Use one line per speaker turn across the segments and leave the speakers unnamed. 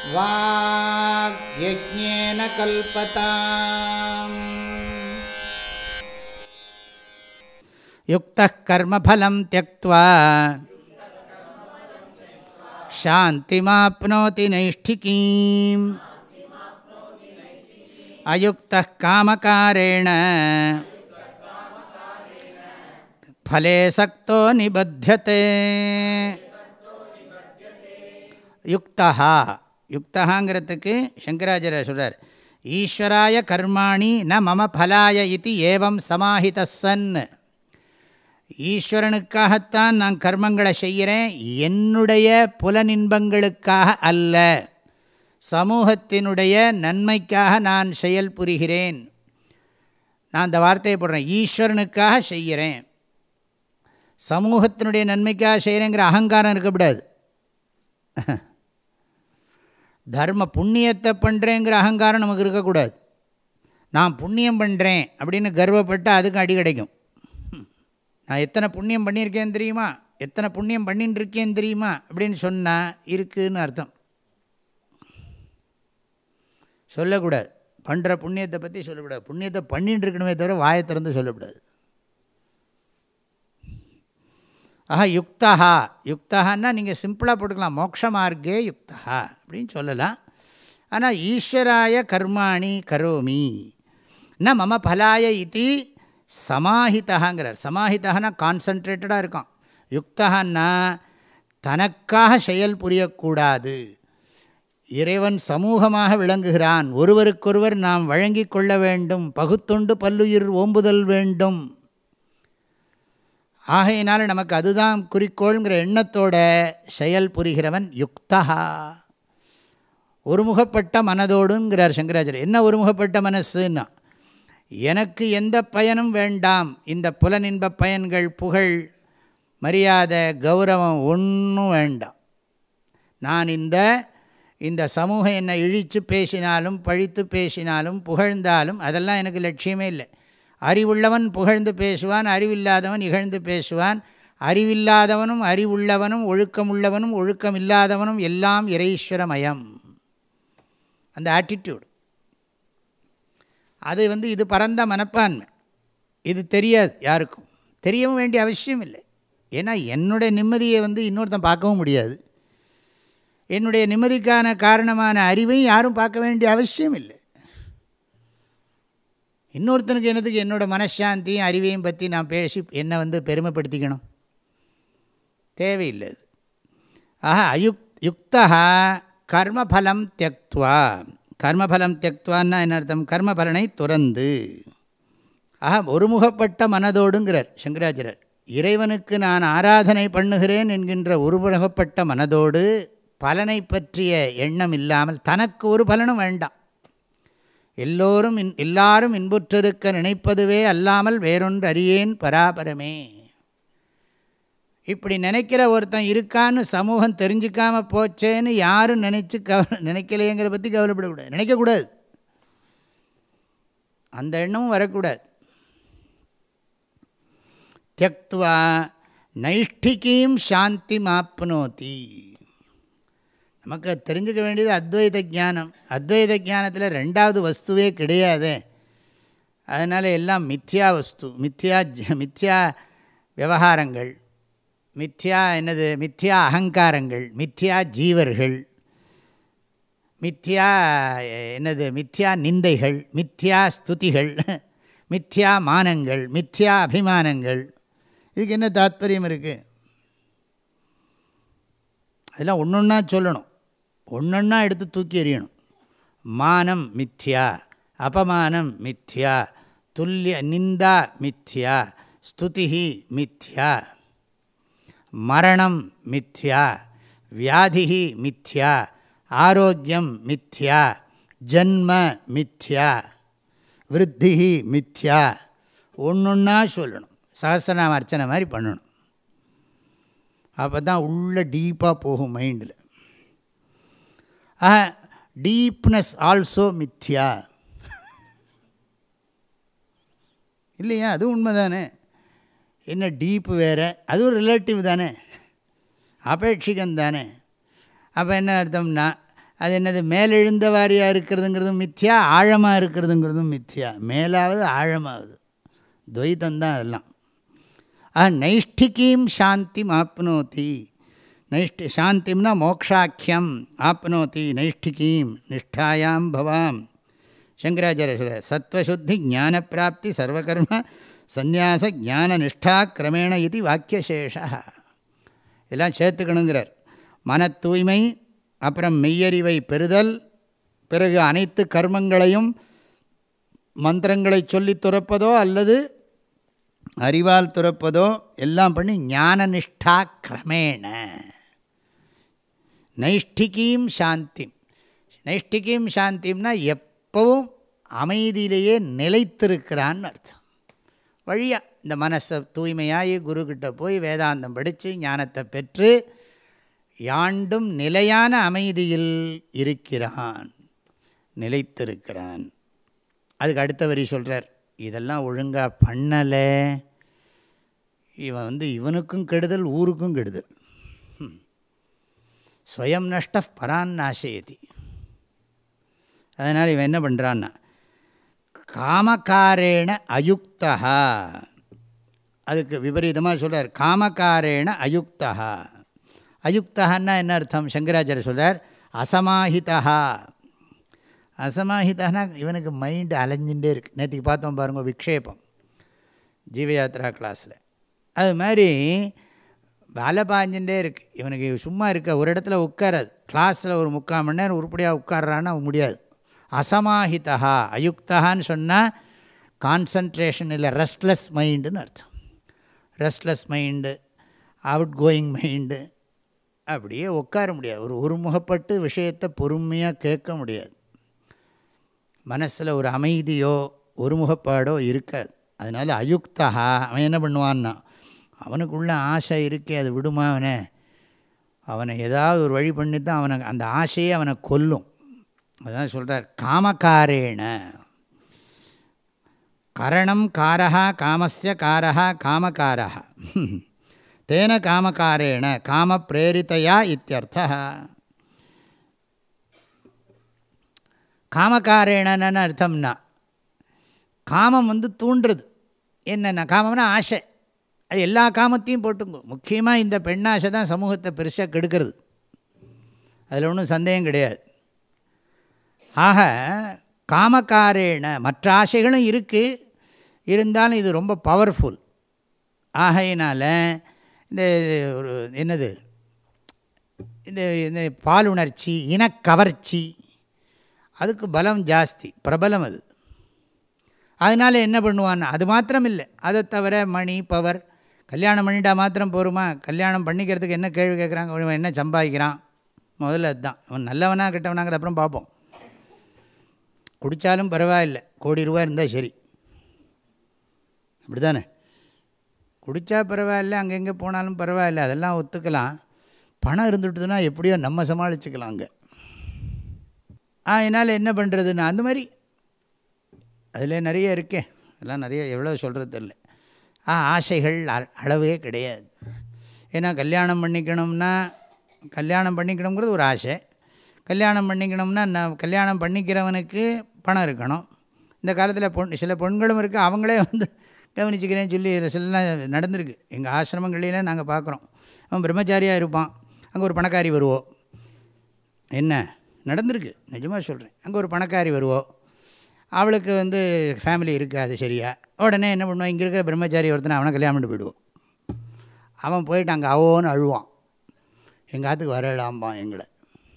वाग्यज्ञेन कल्पताम् युक्तः कर्मफलं त्यक्त्वा शान्तिमाप्नोति नैष्ठिकीम् अयुक्तः कामकारेण फले सक्तो निबध्यते யுக்தா யுக்தகாங்கிறதுக்கு சங்கராச்சாரியர் சொல்கிறார் ஈஸ்வராய கர்மாணி ந மம பலாய இது ஏவம் சமாஹித சன் ஈஸ்வரனுக்காகத்தான் நான் கர்மங்களை செய்கிறேன் என்னுடைய புலனின்பங்களுக்காக அல்ல சமூகத்தினுடைய நன்மைக்காக நான் செயல் புரிகிறேன் நான் அந்த வார்த்தையை போடுறேன் ஈஸ்வரனுக்காக செய்கிறேன் சமூகத்தினுடைய நன்மைக்காக செய்கிறேங்கிற அகங்காரம் இருக்கக்கூடாது தர்ம புண்ணியத்தை பண்ணுறேங்கிற அகங்காரம் நமக்கு இருக்கக்கூடாது நான் புண்ணியம் பண்ணுறேன் அப்படின்னு கர்வப்பட்டால் அதுக்கு அடி கிடைக்கும் நான் எத்தனை புண்ணியம் பண்ணியிருக்கேன் தெரியுமா எத்தனை புண்ணியம் பண்ணின்னு இருக்கேன் தெரியுமா அப்படின்னு சொன்னால் இருக்குதுன்னு அர்த்தம் சொல்லக்கூடாது பண்ணுற புண்ணியத்தை பற்றி சொல்லக்கூடாது புண்ணியத்தை பண்ணிட்டு இருக்கணுமே தவிர வாயை திறந்து சொல்லக்கூடாது ஆஹா யுக்தா யுக்தகான்னா நீங்கள் சிம்பிளாக போட்டுக்கலாம் மோக்ஷ மார்க்கே யுக்தா அப்படின்னு சொல்லலாம் ஆனால் ஈஸ்வராய கர்மாணி கரோமி ந மம பலாய இது சமாஹிதகாங்கிறார் சமாஹிதகனா கான்சன்ட்ரேட்டடாக இருக்கான் யுக்தகான்னா தனக்காக செயல் புரியக்கூடாது இறைவன் சமூகமாக விளங்குகிறான் ஒருவருக்கொருவர் நாம் வழங்கி கொள்ள வேண்டும் பகுத்துண்டு பல்லுயிர் ஓம்புதல் வேண்டும் ஆகையினால் நமக்கு அதுதான் குறிக்கோள்ங்கிற எண்ணத்தோட செயல் புரிகிறவன் யுக்தா ஒருமுகப்பட்ட மனதோடுங்கிறார் சங்கராச்சாரியர் என்ன ஒருமுகப்பட்ட மனசுன்னா எனக்கு எந்த பயனும் வேண்டாம் இந்த புலனின்ப பயன்கள் புகழ் மரியாதை கௌரவம் ஒன்றும் வேண்டாம் நான் இந்த இந்த சமூகம் என்னை இழித்து பேசினாலும் பழித்து பேசினாலும் புகழ்ந்தாலும் அதெல்லாம் எனக்கு லட்சியமே இல்லை அறிவுள்ளவன் புகழ்ந்து பேசுவான் அறிவில்லாதவன் இகழ்ந்து பேசுவான் அறிவில்லாதவனும் அறிவுள்ளவனும் ஒழுக்கமுள்ளவனும் ஒழுக்கம் இல்லாதவனும் எல்லாம் இறைஸ்வரமயம் அந்த ஆட்டிடியூடு அது வந்து இது பரந்த மனப்பான்மை இது தெரியாது யாருக்கும் தெரியவும் வேண்டிய அவசியம் இல்லை ஏன்னா என்னுடைய நிம்மதியை வந்து இன்னொருத்தன் பார்க்கவும் முடியாது என்னுடைய நிம்மதிக்கான காரணமான அறிவையும் யாரும் பார்க்க வேண்டிய அவசியம் இல்லை இன்னொருத்தனுக்கு என்னதுக்கு என்னோடய மனசாந்தியும் அறிவையும் பற்றி நான் பேசி என்னை வந்து பெருமைப்படுத்திக்கணும் தேவையில்லை அது ஆஹா அயுக் யுக்தா கர்மஃலம் தியக்துவா கர்மஃலம் தியக்துவான்னா என்ன அர்த்தம் கர்மபலனை துறந்து ஆஹா ஒருமுகப்பட்ட மனதோடுங்கிறார் சங்கராச்சாரர் இறைவனுக்கு நான் ஆராதனை பண்ணுகிறேன் என்கின்ற ஒருமுகப்பட்ட மனதோடு பலனை பற்றிய எண்ணம் இல்லாமல் தனக்கு ஒரு பலனும் வேண்டாம் எல்லோரும் இன் எல்லாரும் இன்புற்றிருக்க நினைப்பதுவே அல்லாமல் வேறொன்று அறியேன் பராபரமே இப்படி நினைக்கிற ஒருத்தன் இருக்கான்னு சமூகம் தெரிஞ்சுக்காமல் போச்சேன்னு யாரும் நினச்சி கவ நினைக்கலையங்கிற பற்றி கவலைப்படக்கூடாது நினைக்கக்கூடாது அந்த எண்ணமும் வரக்கூடாது தியக்துவா நைஷ்டிகீம் சாந்தி மாப்னோதி நமக்கு தெரிஞ்சுக்க வேண்டியது அத்வைத ஜானம் அத்வைத ஜானத்தில் ரெண்டாவது வஸ்துவே கிடையாது அதனால் எல்லாம் மித்யா வஸ்து மித்யா மித்யா விவகாரங்கள் மித்யா என்னது மித்யா அகங்காரங்கள் மித்யா ஜீவர்கள் மித்யா என்னது மித்யா நிந்தைகள் மித்யா ஸ்துதிகள் மித்யா மானங்கள் மித்யா அபிமானங்கள் இதுக்கு என்ன தாத்பரியம் இருக்குது அதெல்லாம் ஒன்று ஒன்றா சொல்லணும் ஒன்றொன்னா எடுத்து தூக்கி எறியணும் மானம் மித்யா அபமானம் மித்யா துல்லிய நிந்தா மித்யா ஸ்துதி மித்யா மரணம் மித்யா வியாதி மித்யா ஆரோக்கியம் மித்யா ஜன்ம மித்யா விருத்தி மித்யா ஒன்றொன்னா சொல்லணும் சகசிரநாம அர்ச்சனை மாதிரி பண்ணணும் அப்போ தான் உள்ள டீப்பாக போகும் மைண்டில் ஆஹா டீப்னஸ் ஆல்சோ மித்யா இல்லையா அது உண்மை தானே என்ன டீப்பு வேறு அதுவும் ரிலேட்டிவ் தானே அபேட்சிகம் தானே அப்போ என்ன அர்த்தம்னா அது என்னது மேலெழுந்த வாரியாக இருக்கிறதுங்கிறதும் மித்யா ஆழமாக இருக்கிறதுங்கிறதும் மித்யா மேலாவது ஆழமாகுது துவைதந்தான் அதெல்லாம் ஆ நைஷ்டிகீம் சாந்திம் ஆப்னோதி நைஷ்டி சாந்திம்னா மோக்ஷாக்கியம் ஆப்னோதி நைஷ்டிகீம் நிஷ்டாயாம் பவாம் சங்கராச்சாரிய சொல்ல சத்வசுத்தி ஞானப்பிராப்தி சர்வகர்ம சந்நியாச ஞான நிஷ்டா கிரமேண இது வாக்கியசேஷா இதெல்லாம் சேர்த்துக்கணுங்கிறார் மன தூய்மை அப்புறம் மெய்யறிவை பெறுதல் பிறகு அனைத்து கர்மங்களையும் மந்திரங்களை சொல்லி துறப்பதோ அல்லது அறிவால் துறப்பதோ எல்லாம் பண்ணி ஞான நிஷ்டா கிரமேண நைஷ்டிகீம் சாந்திம் நைஷ்டிகீம் சாந்திம்னா எப்பவும் அமைதியிலேயே நிலைத்திருக்கிறான்னு அர்த்தம் வழியாக இந்த மனசை தூய்மையாகி குருக்கிட்ட போய் வேதாந்தம் படித்து ஞானத்தை பெற்று யாண்டும் நிலையான அமைதியில் இருக்கிறான் நிலைத்திருக்கிறான் அதுக்கு அடுத்த வரி சொல்கிறார் இதெல்லாம் ஒழுங்காக பண்ணலை இவன் வந்து இவனுக்கும் கெடுதல் ஊருக்கும் கெடுதல் ஸ்வயம் நஷ்ட பரான் நாசயதி அதனால் இவன் என்ன பண்ணுறான்னா காமக்காரேண அயுக்தா அதுக்கு விபரீதமாக சொல்கிறார் காமக்காரேண அயுக்தா அயுக்தன்னா என்ன அர்த்தம் சங்கராச்சாரிய சொல்கிறார் அசமாஹிதா அசமாஹிதானா இவனுக்கு மைண்டு அலைஞ்சுட்டே இருக்குது நேற்றுக்கு பார்த்தோம் பாருங்க விக்ஷேபம் ஜீவயாத்ரா கிளாஸில் அது மாதிரி வேலை பாஞ்சுட்டே இருக்குது இவனுக்கு சும்மா இருக்க ஒரு இடத்துல உட்காராது கிளாஸில் ஒரு முக்கால் மணி நேரம் உருப்படியாக உட்கார்றான்னா முடியாது அசமாஹிதா அயுக்தகான்னு சொன்னால் கான்சன்ட்ரேஷன் இல்லை ரெஸ்ட்லெஸ் மைண்டுன்னு அர்த்தம் restless mind out going mind அப்படியே உட்கார முடியாது ஒரு ஒருமுகப்பட்டு விஷயத்தை பொறுமையாக கேட்க முடியாது மனசில் ஒரு அமைதியோ ஒருமுகப்பாடோ இருக்காது அதனால் அயுக்தா அவன் என்ன பண்ணுவான்னா அவனுக்குள்ள ஆசை இருக்கே அது விடுமா அவனை அவனை ஏதாவது ஒரு வழி பண்ணி தான் அவனை அந்த ஆசையே அவனை கொல்லும் அதான் சொல்கிறார் காமக்காரேண கரணம் காரா காமஸ்ய காரா காமக்காரா தேன காமக்காரேண காம பிரேரித்தையா இத்தியர்த்தா காமக்காரேணன்னு அர்த்தம்னா காமம் வந்து தூண்டுறது என்னென்ன காமம்னா ஆசை அது எல்லா காமத்தையும் போட்டுங்க முக்கியமாக இந்த பெண்ணாசை தான் சமூகத்தை பெருசாக கெடுக்கிறது அதில் ஒன்றும் சந்தேகம் கிடையாது ஆக காமக்காரேன மற்ற ஆசைகளும் இருக்குது இருந்தாலும் இது ரொம்ப பவர்ஃபுல் ஆகையினால் இந்த ஒரு என்னது இந்த இந்த பாலுணர்ச்சி இனக்கவர்ச்சி அதுக்கு பலம் ஜாஸ்தி பிரபலம் அது அதனால் என்ன பண்ணுவான் அது மாத்திரம் இல்லை அதை தவிர மணி பவர் கல்யாணம் பண்ணிட்டா மாத்திரம் போருமா கல்யாணம் பண்ணிக்கிறதுக்கு என்ன கேள்வி கேட்குறாங்க இவன் என்ன சம்பாதிக்கிறான் முதல்ல அதுதான் அவன் நல்லவனா கெட்டவனாங்கிற அப்புறம் பார்ப்போம் குடித்தாலும் பரவாயில்லை கோடி ரூபா இருந்தால் சரி அப்படி தானே குடித்தா பரவாயில்ல அங்கெங்கே போனாலும் பரவாயில்ல அதெல்லாம் ஒத்துக்கலாம் பணம் இருந்துட்டுதுன்னா எப்படியோ நம்ம சமாளிச்சுக்கலாம் அங்கே அதனால் என்ன பண்ணுறதுன்னு அந்த மாதிரி அதில் நிறைய இருக்கே அதெல்லாம் நிறைய எவ்வளோ சொல்கிறது தெரில ஆ ஆசைகள் அளவே கிடையாது ஏன்னா கல்யாணம் பண்ணிக்கணும்னா கல்யாணம் பண்ணிக்கணுங்கிறது ஒரு ஆசை கல்யாணம் பண்ணிக்கணும்னா நான் கல்யாணம் பண்ணிக்கிறவனுக்கு பணம் இருக்கணும் இந்த காலத்தில் பொன் சில பெண்களும் இருக்குது அவங்களே வந்து கவனிச்சுக்கிறேன்னு சொல்லி சிலலாம் நடந்திருக்கு எங்கள் ஆசிரமங்களில் நாங்கள் பார்க்குறோம் அவன் பிரம்மச்சாரியாக இருப்பான் அங்கே ஒரு பணக்காரி வருவோம் என்ன நடந்திருக்கு நிஜமாக சொல்கிறேன் அங்கே ஒரு பணக்காரி வருவோம் அவளுக்கு வந்து ஃபேமிலி இருக்காது சரியா உடனே என்ன பண்ணுவான் இங்கே இருக்கிற பிரம்மச்சாரி ஒருத்தனை அவனை கல்யாணம் பண்ணி போயிடுவோம் அவன் போயிட்டு அங்கே அவோன்னு அழுவான் எங்கள் ஆற்றுக்கு வரலாம்பான் எங்களை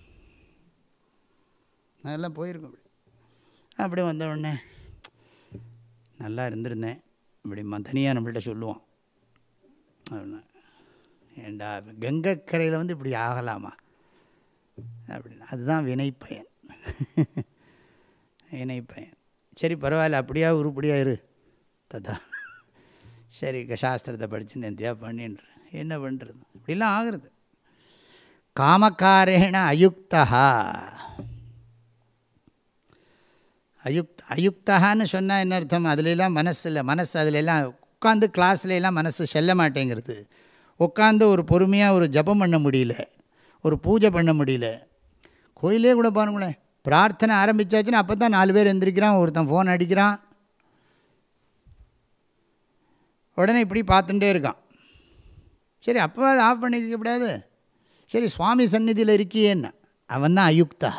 அதெல்லாம் போயிருக்கோம் அப்படி அப்படி வந்த உடனே நல்லா இருந்திருந்தேன் இப்படி தனியாக நம்மள்கிட்ட சொல்லுவான் அப்படின்னா ஏண்டா கங்கைக்கரையில் வந்து இப்படி ஆகலாமா அப்படின்னு அதுதான் வினை பயன் வினை பயன் சரி பரவாயில்ல அப்படியா உருப்படியாக இரு ததா சரி சாஸ்திரத்தை படித்து நெத்தியாக பண்ணின்ற என்ன பண்ணுறது இப்படிலாம் ஆகிறது காமக்காரேண அயுக்தா அயுக்த் அயுக்தகான்னு சொன்னால் என்ன அர்த்தம் அதுலெல்லாம் மனசு இல்லை மனசு அதிலெல்லாம் உட்காந்து கிளாஸ்லாம் மனசு செல்ல மாட்டேங்கிறது உட்காந்து ஒரு பொறுமையாக ஒரு ஜபம் பண்ண முடியல ஒரு பூஜை பண்ண முடியல கோயிலே கூட பாருங்களேன் பிரார்த்தனை ஆரம்பித்தாச்சுன்னா அப்போ தான் நாலு பேர் எந்திரிக்கிறான் ஒருத்தன் ஃபோன் அடிக்கிறான் உடனே இப்படி பார்த்துட்டே இருக்கான் சரி அப்போ அதை ஆஃப் பண்ணிக்க கூடாது சரி சுவாமி சந்நிதியில் இருக்கியேன்னு அவன் தான் அயுக்தா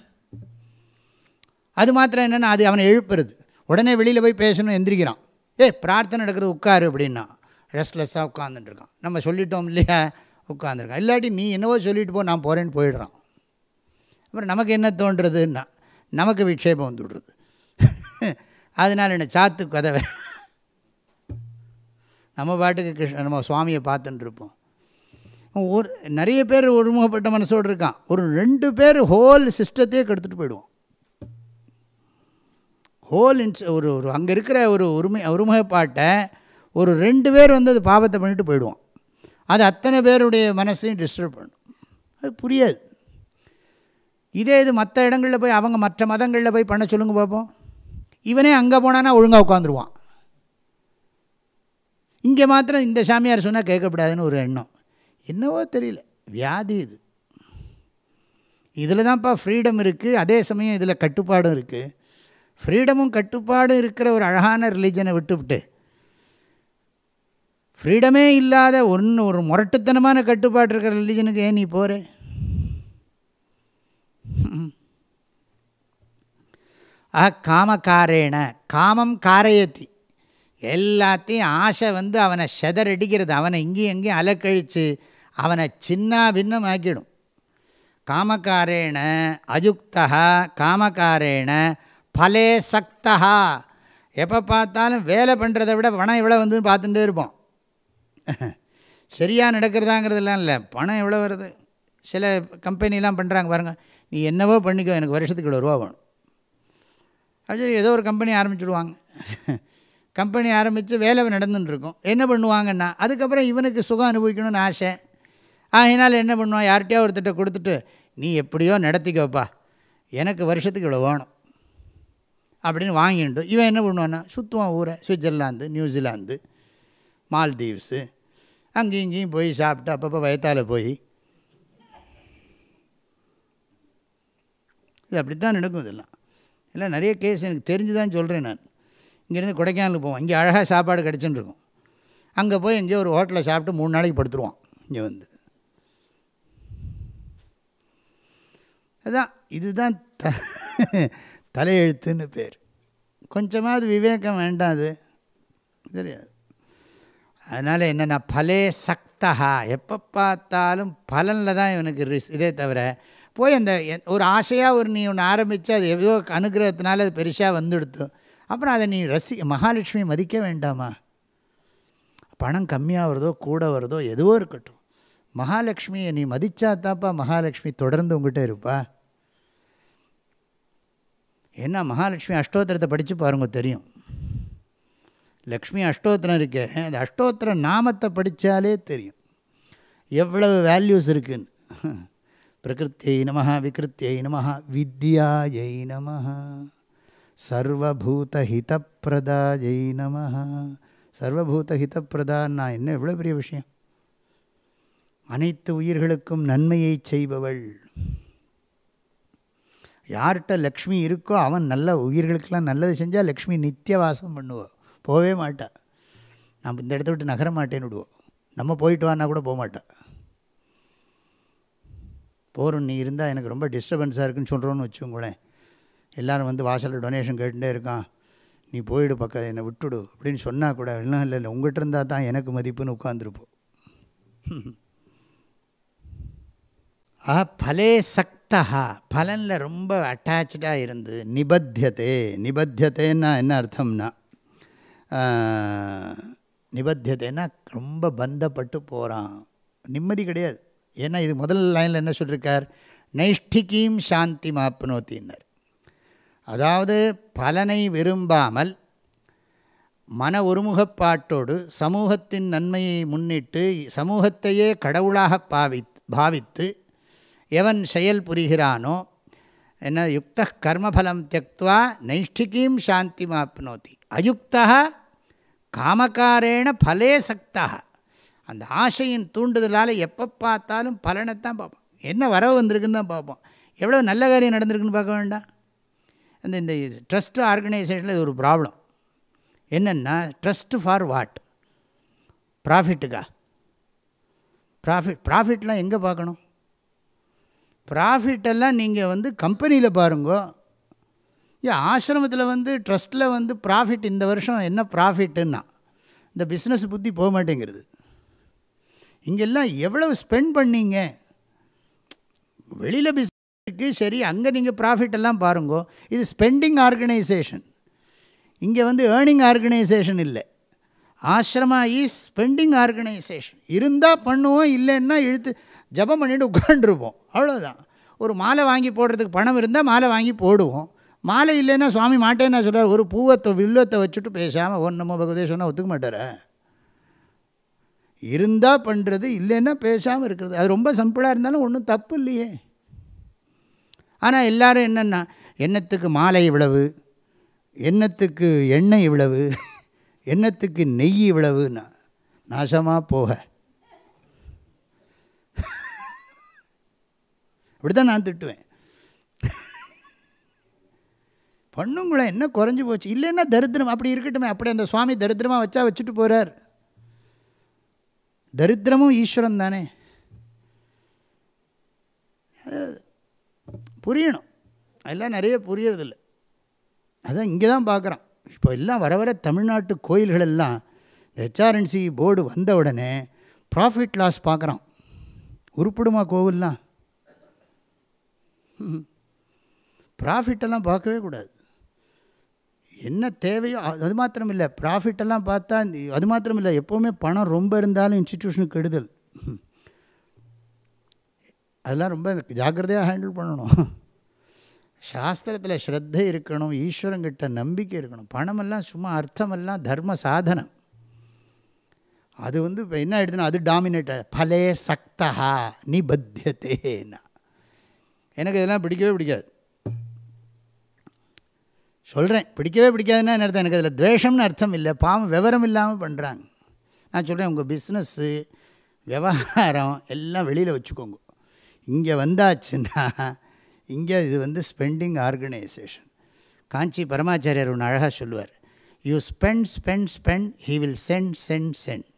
அது மாத்திரம் என்னென்னா அது அவனை எழுப்புறது உடனே வெளியில் போய் பேசணும் எந்திரிக்கிறான் ஏய் பிரார்த்தனை நடக்கிறது உட்காரு அப்படின்னா ரெஸ்ட்லெஸ்ஸாக உட்காந்துட்டுருக்கான் நம்ம சொல்லிட்டோம் இல்லையா உட்காந்துருக்கான் இல்லாட்டி நீ என்னவோ சொல்லிட்டு போ நான் போகிறேன்னு போயிடுறான் அப்புறம் நமக்கு என்ன தோன்றதுன்னா நமக்கு விக்ஷேபம் வந்துவிடுறது அதனால் என்ன சாத்து கதவை நம்ம பாட்டுக்கு கிருஷ்ண நம்ம சுவாமியை பார்த்துட்டு இருப்போம் ஒரு நிறைய பேர் ஒருமுகப்பட்ட மனசோடு இருக்கான் ஒரு ரெண்டு பேர் ஹோல் சிஸ்டத்தையே கெடுத்துட்டு போயிடுவோம் ஹோல் இன்ஸ் ஒரு ஒரு அங்கே இருக்கிற ஒரு உரிமை ஒருமுகப்பாட்டை ஒரு ரெண்டு பேர் வந்து அது பாவத்தை பண்ணிட்டு போயிடுவோம் அது அத்தனை பேருடைய மனசையும் டிஸ்டர்ப் பண்ணும் அது புரியாது இதே இது மற்ற இடங்களில் போய் அவங்க மற்ற மதங்களில் போய் பண்ண சொல்லுங்க பார்ப்போம் இவனே அங்கே போனான்னா ஒழுங்காக உட்காந்துருவான் இங்கே மாத்திரம் இந்த சாமியார் சொன்னால் கேட்கக்கூடாதுன்னு ஒரு எண்ணம் என்னவோ தெரியல வியாதி இது இதில் தான்ப்பா ஃப்ரீடம் இருக்குது அதே சமயம் இதில் கட்டுப்பாடும் இருக்குது ஃப்ரீடமும் கட்டுப்பாடும் இருக்கிற ஒரு அழகான ரிலீஜனை விட்டுவிட்டு ஃப்ரீடமே இல்லாத ஒன்று ஒரு முரட்டுத்தனமான கட்டுப்பாடு இருக்கிற ரிலீஜனுக்கு ஏன் நீ போகிற ஆ காமக்காரேன காமம் காரையத்தி எல்லாத்தையும் ஆசை வந்து அவனை செதறடிக்கிறது அவனை இங்கேயும் எங்கேயும் அலக்கழித்து அவனை சின்ன பின்னம் ஆக்கிடும் காமக்காரேன அயுக்தா காமக்காரேன பலே சக்தா எப்போ பார்த்தாலும் வேலை பண்ணுறதை விட பணம் எவ்வளோ வந்து பார்த்துட்டே இருப்போம் சரியாக நடக்கிறதாங்கிறதுலாம் இல்லை பணம் எவ்வளோ வருது சில கம்பெனிலாம் பண்ணுறாங்க பாருங்கள் நீ என்னவோ பண்ணிக்கோ எனக்கு வருஷத்துக்கு இவ்வளோ ரூபா வேணும் அது சரி ஏதோ ஒரு கம்பெனி ஆரம்பிச்சுடுவாங்க கம்பெனி ஆரம்பித்து வேலை நடந்துன்னு இருக்கும் என்ன பண்ணுவாங்கன்னா அதுக்கப்புறம் இவனுக்கு சுகம் அனுபவிக்கணும்னு ஆசை ஆகினால் என்ன பண்ணுவான் யார்கிட்டயோ ஒருத்தட்ட கொடுத்துட்டு நீ எப்படியோ நடத்திக்கோப்பா எனக்கு வருஷத்துக்கு இவ்வளோ வேணும் அப்படின்னு வாங்கிட்டு இவன் என்ன பண்ணுவான்னா சுற்றுவான் ஊரை சுவிட்சர்லாந்து நியூசிலாந்து மால்தீவ்ஸு அங்கேயும் இங்கேயும் போய் சாப்பிட்டு அப்பப்போ வயத்தால் போய் இது அப்படி தான் நடக்கும் இதெல்லாம் இல்லை நிறைய கேஸ் எனக்கு தெரிஞ்சு தான் சொல்கிறேன் நான் இங்கேருந்து கொடைக்கானலுக்கு போவோம் இங்கே அழகாக சாப்பாடு கிடச்சுன்னு இருக்கும் அங்கே போய் எங்கேயோ ஒரு ஹோட்டலில் சாப்பிட்டு மூணு நாளைக்கு படுத்துருவான் இங்கே வந்து அதுதான் இதுதான் த தலையெழுத்துன்னு பேர் கொஞ்சமாவது விவேகம் வேண்டாம் அது தெரியாது அதனால் என்னென்னா பலே சக்தா எப்போ பார்த்தாலும் பலனில் தான் இவனுக்கு ரிஸ் இதே தவிர போய் அந்த ஒரு ஆசையாக ஒரு நீ ஒன்று ஆரம்பித்து அது ஏதோ அனுகிரகத்தினால அது பெருசாக வந்துடுத்து அப்புறம் அதை நீ ரசி மகாலட்சுமி மதிக்க வேண்டாமா பணம் கம்மியாக வருதோ கூட வருதோ எதுவோ இருக்கட்டும் மகாலட்சுமியை நீ மதித்தா தாப்பா மகாலட்சுமி தொடர்ந்து உங்ககிட்ட இருப்பா ஏன்னா மகாலட்சுமி அஷ்டோத்திரத்தை படித்து பாருங்க தெரியும் லக்ஷ்மி அஷ்டோத்திரம் இருக்கே அந்த அஷ்டோத்திர நாமத்தை படித்தாலே தெரியும் எவ்வளவு வேல்யூஸ் இருக்குன்னு பிரகிருத்தியை நம விகிருத்தியை நம வித்யாயை நம சர்வபூதஹிதப்பிரதாயை நம சர்வபூதஹிதப்பிரதான்னா என்ன எவ்வளோ பெரிய விஷயம் அனைத்து உயிர்களுக்கும் நன்மையை செய்பவள் யார்கிட்ட லக்ஷ்மி இருக்கோ அவன் நல்ல உயிர்களுக்கெல்லாம் நல்லது செஞ்சால் லக்ஷ்மி நித்திய வாசம் பண்ணுவோம் போகவே மாட்டா நம்ம இந்த இடத்த விட்டு நகர மாட்டேன்னு விடுவோம் நம்ம போயிட்டு வான்னா கூட போக மாட்டா போகிறோம் நீ இருந்தால் எனக்கு ரொம்ப டிஸ்டர்பன்ஸாக இருக்குன்னு சொல்கிறோன்னு வச்சுக்கோங்களேன் எல்லோரும் வந்து வாசலில் டொனேஷன் கேட்டுகிட்டே இருக்கான் நீ போயிடு பக்கம் என்னை விட்டுடு அப்படின்னு சொன்னால் கூட இல்லை இல்லை இல்லை உங்கள்கிட்ட இருந்தால் தான் எனக்கு மதிப்புன்னு உட்காந்துருப்போம் ஆ பலே சக்தா பலனில் ரொம்ப அட்டாச்சாக இருந்து நிபத்தியதே நிபத்தியத்தேன்னா என்ன அர்த்தம்னா நிபத்தியத்தைன்னா ரொம்ப பந்தப்பட்டு போகிறான் நிம்மதி கிடையாது ஏன்னா இது முதல் லைனில் என்ன சொல்லியிருக்கார் நைஷ்டிகீம் சாந்தி மாப்னோத்தின்னர் அதாவது பலனை விரும்பாமல் மன ஒருமுகப்பாட்டோடு சமூகத்தின் நன்மையை முன்னிட்டு சமூகத்தையே கடவுளாக பாவி பாவித்து எவன் செயல் புரிகிறானோ என்ன யுக்த கர்மபலம் தியக்துவா நைஷ்டிகீம் சாந்தி மாப்னோத்தி அயுக்தா காமக்காரேன பலே சக்தா அந்த ஆசையின் தூண்டுதலால் எப்போ பார்த்தாலும் பலனைத்தான் பார்ப்போம் என்ன வரவு வந்திருக்குன்னு தான் பார்ப்போம் எவ்வளோ நல்ல காரியம் நடந்திருக்குன்னு பார்க்க வேண்டாம் அந்த இந்த ட்ரஸ்ட் ஆர்கனைசேஷனில் இது ஒரு ப்ராப்ளம் என்னென்னா ட்ரஸ்ட்டு ஃபார் வாட் ப்ராஃபிட்டுக்கா ப்ராஃபிட் ப்ராஃபிட்லாம் எங்கே பார்க்கணும் ப்ராஃபிட்டெல்லாம் நீங்கள் வந்து கம்பெனியில் பாருங்கோ ஏன் ஆசிரமத்தில் வந்து ட்ரஸ்ட்டில் வந்து ப்ராஃபிட் இந்த வருஷம் என்ன ப்ராஃபிட்டுன்னா இந்த பிஸ்னஸ் புத்தி போக மாட்டேங்கிறது இங்கெல்லாம் எவ்வளவு ஸ்பெண்ட் பண்ணீங்க வெளியில் பிஸ்னஸுக்கு சரி அங்கே நீங்கள் ப்ராஃபிட் எல்லாம் பாருங்கோ இது ஸ்பெண்டிங் ஆர்கனைசேஷன் இங்கே வந்து ஏர்னிங் ஆர்கனைசேஷன் இல்லை ஆசிரமா இஸ் ஸ்பெண்டிங் ஆர்கனைசேஷன் இருந்தால் பண்ணுவோம் இல்லைன்னா இழுத்து ஜபம் பண்ணிட்டு உட்காந்துருப்போம் அவ்வளோதான் ஒரு மாலை வாங்கி போடுறதுக்கு பணம் இருந்தால் மாலை வாங்கி போடுவோம் மாலை இல்லைன்னா சுவாமி மாட்டேன்னா சொல்கிறார் ஒரு பூவத்தை வில்லத்தை வச்சுட்டு பேசாமல் ஒன் நம்ம பகவதே சொன்னால் ஒத்துக்க மாட்டாரா இருந்தால் பண்ணுறது இல்லைன்னா பேசாமல் இருக்கிறது அது ரொம்ப சிம்பிளாக இருந்தாலும் ஒன்றும் தப்பு இல்லையே ஆனால் எல்லோரும் என்னென்னா எண்ணத்துக்கு மாலை இவ்வளவு எண்ணத்துக்கு எண்ணெய் இவ்வளவு எண்ணத்துக்கு நெய் இவ்வளவுன்னா நாசமாக போக அப்படி தான் நான் திட்டுவேன் பண்ணுங்களேன் என்ன குறைஞ்சி போச்சு இல்லைன்னா தரித்திரம் அப்படி இருக்கட்டுமே அப்படி அந்த சுவாமி தரித்திரமாக வச்சா வச்சுட்டு போகிறார் தரித்திரமும் ஈஸ்வரன் தானே புரியணும் அதெல்லாம் நிறைய புரியறதில்ல அதான் இங்கே தான் பார்க்குறோம் இப்போ எல்லாம் வர வர தமிழ்நாட்டு கோயில்கள் எல்லாம் ஹெச்ஆர்என்சி போர்டு வந்த உடனே ப்ராஃபிட் லாஸ் பார்க்குறோம் உருப்பிடுமா கோவில்லாம் ப்ராஃபிட்டெல்லாம் பார்க்கவே கூடாது என்ன தேவையோ அது மாத்திரம் இல்லை ப்ராஃபிட்டெல்லாம் பார்த்தா அது மாத்திரம் இல்லை எப்போவுமே பணம் ரொம்ப இருந்தாலும் இன்ஸ்டிடியூஷனுக்கு கெடுதல் அதெல்லாம் ரொம்ப ஜாக்கிரதையாக ஹேண்டில் பண்ணணும் சாஸ்திரத்தில் ஸ்ரத்தை இருக்கணும் ஈஸ்வரங்கிட்ட நம்பிக்கை இருக்கணும் பணமெல்லாம் சும்மா அர்த்தமெல்லாம் தர்ம சாதனம் அது வந்து இப்போ என்ன ஆகிடுதுன்னா அது டாமினேட் பலே சக்தா நிபத்தியத்தேனா எனக்கு இதெல்லாம் பிடிக்கவே பிடிக்காது சொல்கிறேன் பிடிக்கவே பிடிக்காதுன்னா என்ன அர்த்தம் எனக்கு அதில் துவேஷம்னு அர்த்தம் இல்லை பாவம் விவரம் இல்லாமல் பண்ணுறாங்க நான் சொல்கிறேன் உங்கள் பிஸ்னஸ்ஸு விவகாரம் எல்லாம் வெளியில் வச்சுக்கோங்க இங்கே வந்தாச்சுன்னா இங்கே இது வந்து ஸ்பெண்டிங் ஆர்கனைசேஷன் காஞ்சி பரமாச்சாரியர் ஒன்று அழகாக சொல்லுவார் you spend spend spend he will send send send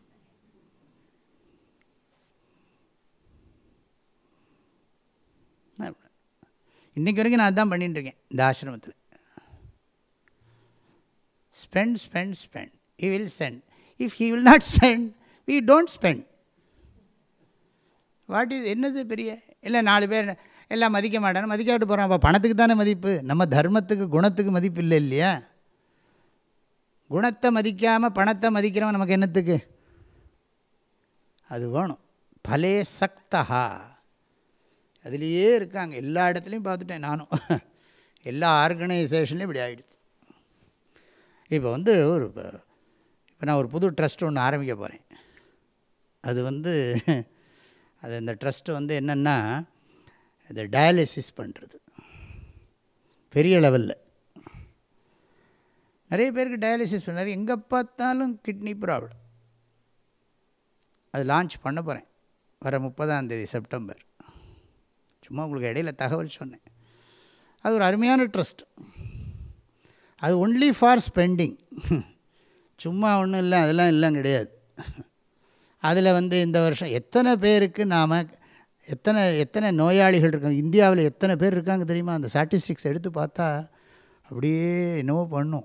இன்றைக்கி வரைக்கும் நான் தான் பண்ணிட்டுருக்கேன் இந்த ஆசிரமத்தில் spend spend spend he will send if he will not send we don't spend what is என்னது பெரிய இல்லை நாலு பேர் எல்லாம் மதிக்க மாட்டானு மதிக்காவிட்டு போகிறான் அப்போ பணத்துக்கு தானே மதிப்பு நம்ம தர்மத்துக்கு குணத்துக்கு மதிப்பு இல்லை இல்லையா குணத்தை மதிக்காமல் பணத்தை மதிக்கிறவன் நமக்கு என்னத்துக்கு அது வேணும் பலே சக்தா அதுலேயே இருக்காங்க எல்லா இடத்துலையும் பார்த்துட்டேன் நானும் எல்லா ஆர்கனைசேஷன்லையும் இப்படி ஆகிடுச்சு இப்போ வந்து ஒரு இப்போ நான் ஒரு புது ட்ரஸ்ட் ஒன்று ஆரம்பிக்க போகிறேன் அது வந்து அது இந்த ட்ரஸ்ட்டு வந்து என்னென்னா இது டயாலிசிஸ் பண்ணுறது பெரிய லெவலில் நிறைய பேருக்கு டயாலிசிஸ் பண்ணார் எங்கே பார்த்தாலும் கிட்னி ப்ராப்ளம் அது லான்ச் பண்ண போகிறேன் வர முப்பதாந்தேதி செப்டம்பர் சும்மா உங்களுக்கு இடையில தகவல் சொன்னேன் அது ஒரு அருமையான ட்ரஸ்ட் அது ஒன்லி ஃபார் ஸ்பெண்டிங் சும்மா ஒன்றும் இல்லை அதெல்லாம் எல்லாம் கிடையாது அதில் வந்து இந்த வருஷம் எத்தனை பேருக்கு நாம் எத்தனை எத்தனை நோயாளிகள் இருக்காங்க இந்தியாவில் எத்தனை பேர் இருக்காங்க தெரியுமா அந்த ஸ்டாட்டிஸ்டிக்ஸ் எடுத்து பார்த்தா அப்படியே என்னவோ பண்ணும்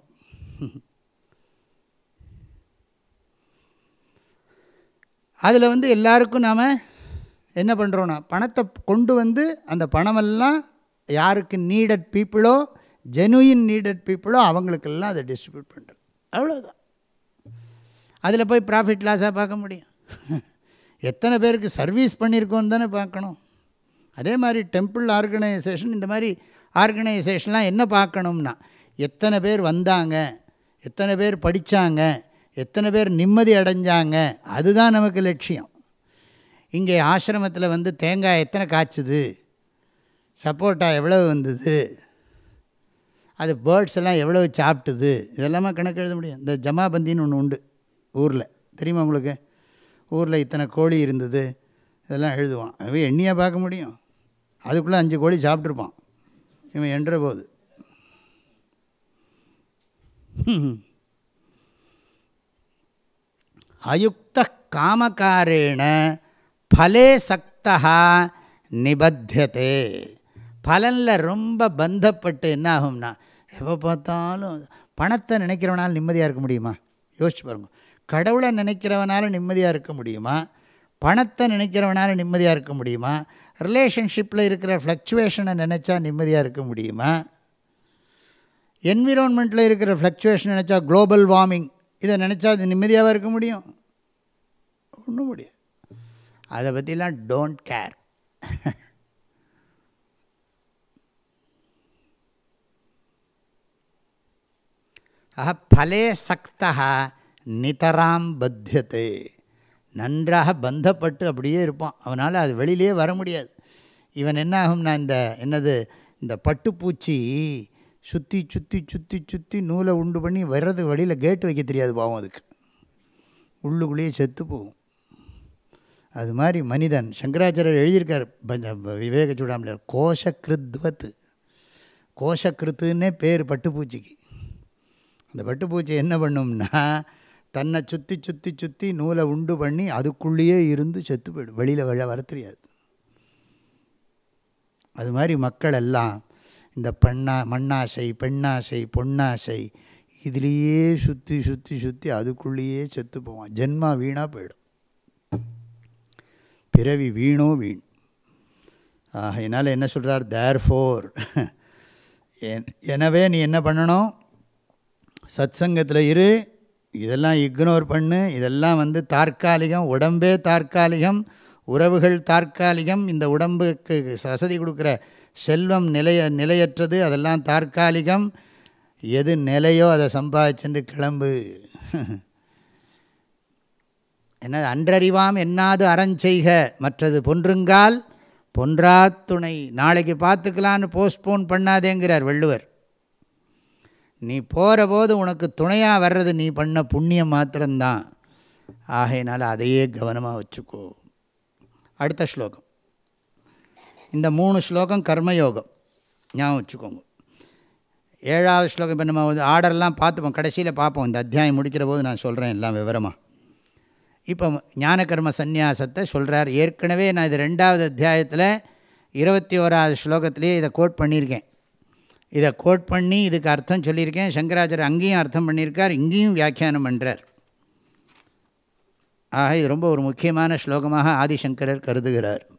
அதில் வந்து எல்லாருக்கும் நாம் என்ன பண்ணுறோன்னா பணத்தை கொண்டு வந்து அந்த பணமெல்லாம் யாருக்கு needed people genuine needed people அவங்களுக்கெல்லாம் அதை டிஸ்ட்ரிபியூட் பண்ணுறது அவ்வளோதான் அதில் போய் ப்ராஃபிட் லாஸாக பார்க்க முடியும் எத்தனை பேருக்கு சர்வீஸ் பண்ணியிருக்கோன்னு தானே பார்க்கணும் அதே மாதிரி டெம்பிள் ஆர்கனைசேஷன் இந்த மாதிரி ஆர்கனைசேஷன்லாம் என்ன பார்க்கணும்னா எத்தனை பேர் வந்தாங்க எத்தனை பேர் படித்தாங்க எத்தனை பேர் நிம்மதி அடைஞ்சாங்க அதுதான் நமக்கு லட்சியம் இங்கே ஆசிரமத்தில் வந்து தேங்காய் எத்தனை காய்ச்சுது சப்போட்டா எவ்வளவு வந்தது அது பேர்ட்ஸ் எல்லாம் எவ்வளவு சாப்பிட்டுது இதெல்லாமா கணக்கு எழுத முடியும் இந்த ஜமாபந்தின்னு ஒன்று உண்டு ஊரில் தெரியுமா உங்களுக்கு ஊரில் இத்தனை கோழி இருந்தது இதெல்லாம் எழுதுவான் அவை எண்ணியாக பார்க்க முடியும் அதுக்குள்ளே அஞ்சு கோழி சாப்பிட்ருப்பான் இவன் என்ற போது அயுக்த காமக்காரேண பலே சக்தா நிபத்தியதே பலனில் ரொம்ப பந்தப்பட்டு என்ன ஆகும்னா எப்போ பார்த்தாலும் பணத்தை நினைக்கிறவனால் நிம்மதியாக இருக்க முடியுமா யோசிச்சு பாருங்க கடவுளை நினைக்கிறவனால நிம்மதியாக இருக்க முடியுமா பணத்தை நினைக்கிறவனால நிம்மதியாக இருக்க முடியுமா ரிலேஷன்ஷிப்பில் இருக்கிற ஃப்ளக்சுவேஷனை நினச்சா நிம்மதியாக இருக்க முடியுமா என்விரான்மெண்ட்டில் இருக்கிற ஃப்ளக்சுவேஷன் நினச்சா குளோபல் வார்மிங் இதை நினச்சா அது நிம்மதியாக இருக்க முடியும் ஒன்றும் முடியாது அதை பற்றிலாம் டோன்ட் கேர் ஆக பலே சக்தா நிதராம் பத்தியத்தை நன்றாக பந்தப்பட்டு அப்படியே இருப்பான் அவனால் அது வெளியிலே வர முடியாது இவன் என்ன ஆகும்னா இந்த என்னது இந்த பட்டுப்பூச்சி சுற்றி சுற்றி சுற்றி சுற்றி நூலை உண்டு பண்ணி வர்றது வழியில் கேட்டு வைக்க தெரியாது பாவம் அதுக்கு உள்ளுக்குள்ளேயே செத்து போகும் அது மாதிரி மனிதன் சங்கராச்சாரியர் எழுதியிருக்கார் விவேக சூடாமலையார் கோஷக்கிருத்வத்து கோஷக்கிருத்துன்னே பேர் பட்டுப்பூச்சிக்கு அந்த பட்டுப்பூச்சி என்ன பண்ணும்னா தன்னை சுற்றி சுற்றி சுற்றி நூலை உண்டு பண்ணி அதுக்குள்ளேயே இருந்து செத்து போயிடும் வெளியில் வழ வர தெரியாது அது மாதிரி மக்கள் எல்லாம் இந்த பெண்ணா மண்ணாசை பெண்ணாசை பொன்னாசை இதுலேயே சுற்றி சுற்றி சுற்றி அதுக்குள்ளேயே செத்து போவான் ஜென்மா வீணாக போயிடும் பிறவி வீணோ வீண் ஆகையினால் என்ன சொல்கிறார் தேர் ஃபோர் எனவே நீ என்ன பண்ணணும் சத் சங்கத்தில் இரு இதெல்லாம் இக்னோர் பண்ணு இதெல்லாம் வந்து தற்காலிகம் உடம்பே தற்காலிகம் உறவுகள் தற்காலிகம் இந்த உடம்புக்கு வசதி கொடுக்குற செல்வம் நிலைய நிலையற்றது அதெல்லாம் தற்காலிகம் எது நிலையோ அதை சம்பாதிச்சுட்டு கிளம்பு என்ன அன்றறிவாம் என்னாது அறஞ்செய்க மற்றது பொன்றுங்கால் பொன்றா துணை நாளைக்கு பார்த்துக்கலான்னு போஸ்ட்போன் பண்ணாதேங்கிறார் வள்ளுவர் நீ போகிற போது உனக்கு துணையாக வர்றது நீ பண்ண புண்ணியம் மாத்திரம்தான் ஆகையினால் அதையே கவனமாக வச்சுக்கோ அடுத்த ஸ்லோகம் இந்த மூணு ஸ்லோகம் கர்மயோகம் ஞாபகம் வச்சுக்கோங்க ஏழாவது ஸ்லோகம் இப்போ நம்ம வந்து ஆர்டர்லாம் பார்த்துப்போம் கடைசியில் பார்ப்போம் இந்த அத்தியாயம் முடிக்கிற போது நான் சொல்கிறேன் எல்லாம் விவரமாக இப்போ ஞான கர்ம சந்நியாசத்தை சொல்கிறார் ஏற்கனவே நான் இது ரெண்டாவது அத்தியாயத்தில் இருபத்தி ஓராவது ஸ்லோகத்திலேயே இதை கோட் பண்ணியிருக்கேன் இதை கோட் பண்ணி இதுக்கு அர்த்தம் சொல்லியிருக்கேன் சங்கராச்சாரியர் அங்கேயும் அர்த்தம் பண்ணியிருக்கார் இங்கேயும் வியாக்கியானம் பண்ணுறார் ஆக இது ரொம்ப ஒரு முக்கியமான ஸ்லோகமாக ஆதிசங்கரர் கருதுகிறார்